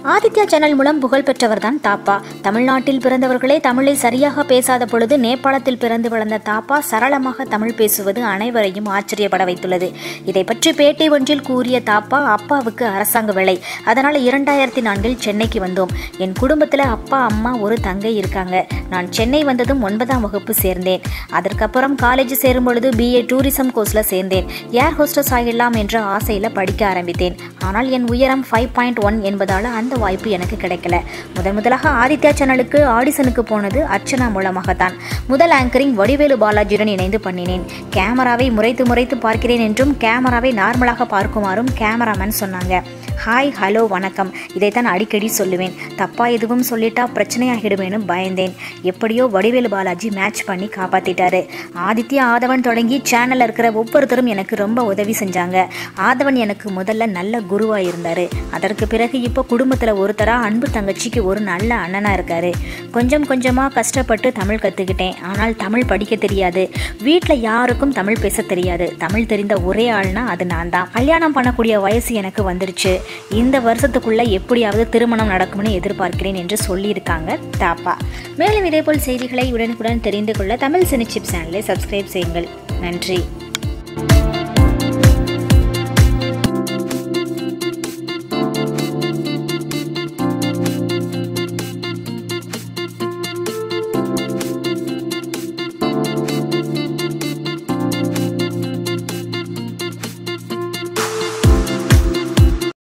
Aditya channel மூலம் புகழ் பெற்றவர் தான் தாப்பா தமிழ்நாட்டில் பிறந்தவர்களே தமிழை சரியாக பேசாத பொழுது நேபாளத்தில் பிறந்து வளர்ந்த தாப்பா சரளமாக தமிழ் பேசுவது அனைவரையும் ஆச்சரியப்பட வைத்துள்ளது இதை பற்றி பேட்டி ஒன்றில் கூறிய தாப்பா அப்பாவுக்கு அரசாங்க வேலை அதனால் இரண்டாயிரத்தி நான்கில் சென்னைக்கு வந்தோம் என் குடும்பத்தில் அப்பா அம்மா ஒரு தங்கை இருக்காங்க நான் சென்னை வந்ததும் ஒன்பதாம் வகுப்பு சேர்ந்தேன் அதற்கப்புறம் காலேஜ் சேரும் பொழுது பிஏ டூரிசம் கோர்ஸில் சேர்ந்தேன் ஏர் ஹோஸ்டஸ் ஆகிடலாம் என்ற ஆசையில் படிக்க ஆரம்பித்தேன் ஆனால் என் உயரம் ஃபைவ் பாயிண்ட் ஒன் என்பதால் அந்த வாய்ப்பு எனக்கு கிடைக்கல முதன் முதலாக ஆதித்யா சேனலுக்கு ஆடிஷனுக்கு போனது அர்ச்சனா மூலமாகத்தான் முதல் ஆங்கரிங் வடிவேலு பாலாஜியுடன் இணைந்து பண்ணினேன் கேமராவை முறைத்து முறைத்து பார்க்கிறேன் என்றும் கேமராவை நார்மலாக பார்க்குமாறும் கேமராமேன் சொன்னாங்க ஹாய் ஹலோ வணக்கம் இதைத்தான் அடிக்கடி சொல்லுவேன் தப்பா எதுவும் சொல்லிட்டா பிரச்சனையாகிடுவேன்னு பயந்தேன் எப்படியோ வடிவேலு பாலாஜி மேட்ச் பண்ணி காப்பாத்திட்டாரு ஆதித்யா ஆதவன் தொடங்கி சேனல்ல இருக்கிற ஒவ்வொருத்தரும் எனக்கு ரொம்ப உதவி செஞ்சாங்க ஆதவன் எனக்கு முதல்ல நல்ல குருவா இருந்தாரு அதற்கு பிறகு இப்போ குடும்பத்துல ஒருத்தரா அன்பு தங்கச்சிக்கு ஒரு நல்ல அண்ணனா இருக்காரு கொஞ்சம் கொஞ்சமா கஷ்டப்பட்டு தமிழ் கத்துக்கிட்டேன் ஆனால் தமிழ் படிக்க தெரியாது வீட்டில் யாருக்கும் தமிழ் பேச தெரியாது தமிழ் தெரிந்த ஒரே ஆள்னா அது நான் தான் கல்யாணம் பண்ணக்கூடிய வயசு எனக்கு வந்துருச்சு இந்த வருஷத்துக்குள்ள எப்படியாவது திருமணம் நடக்கும்னு எதிர்பார்க்கிறேன் என்று சொல்லியிருக்காங்க தாப்பா மேலும் இதேபோல் செய்திகளை உடனுக்குடன் தெரிந்து கொள்ள தமிழ் சினிச்சிப் சேனலை சப்ஸ்கிரைப் செய்யுங்கள் நன்றி